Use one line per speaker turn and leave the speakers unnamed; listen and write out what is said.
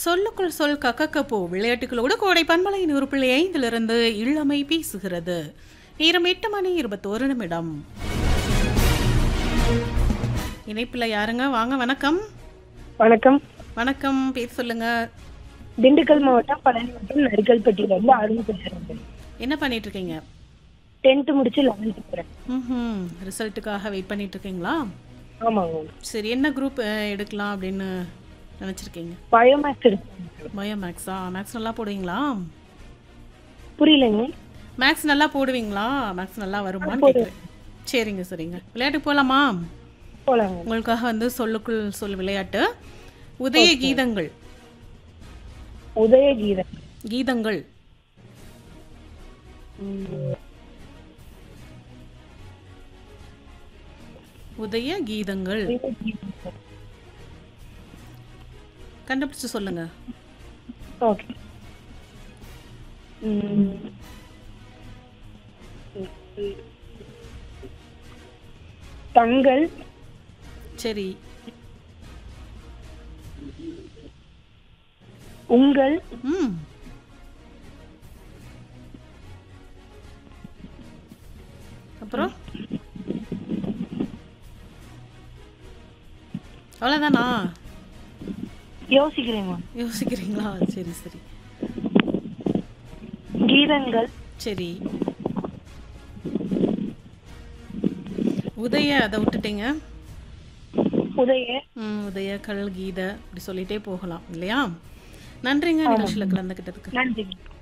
சொல்லுக்குள் சொல் கக்கக்கப்போ விளையாட்டுகளோடு கோடை பண்பலை நூறு புள்ளி ஐந்திலிருந்து இளமை பேசுகிறது நேரம் எட்டு மணி இருபத்தோரு நிமிடம் இணைப்பில் யாருங்க வாங்க வணக்கம்
வணக்கம்
வணக்கம் பேர் சொல்லுங்க
திண்டுக்கல் மாவட்டம் பழனி வட்டம் நரிக்கல்பட்டியில இருந்து அருண் பேசுறேன்
என்ன பண்ணிட்டு இருக்கீங்க
டென்த் முடிச்சு லெவன்த் போறேன்
ம் ரிசல்ட்டுக்காக வெயிட் பண்ணிட்டு இருக்கீங்களா
ஆமாங்க
சரி என்ன குரூப் எடுக்கலாம் அப்படின்னு நினச்சிருக்கீங்க
பயோமேக்ஸ் எடுத்தேன்
பயோ மேக்ஸா மேக்ஸ் நல்லா போடுவீங்களா
புரியலைங்க
மேக்ஸ் நல்லா போடுவீங்களா மேக்ஸ் நல்லா வருமான்னு கேட்குறேன் சரிங்க சரிங்க விளையாட்டுக்கு போகலாமா
போலாங்க
உங்களுக்காக வந்து சொல்லுக்குள் சொல் விளையாட்டு உதய கீதங்கள்
உதயகீதம்
கீதங்கள் உதய கீதங்கள் கண்டுபிடிச்சு சொல்லுங்க
ஓகே ம். தங்கள்
சரி
உங்கள்
ம் அப்புறம் அவ்வளோதானா
யோசிக்கிறேங்க
யோசிக்கிறீங்களா சரி சரி
கீதங்கள்
சரி உதய அதை விட்டுட்டீங்க
உதய
ம் உதய கல் கீத இப்படி சொல்லிட்டே போகலாம் இல்லையா நன்றிங்க நிகழ்ச்சியில் கலந்துக்கிட்டதுக்கு
நன்றி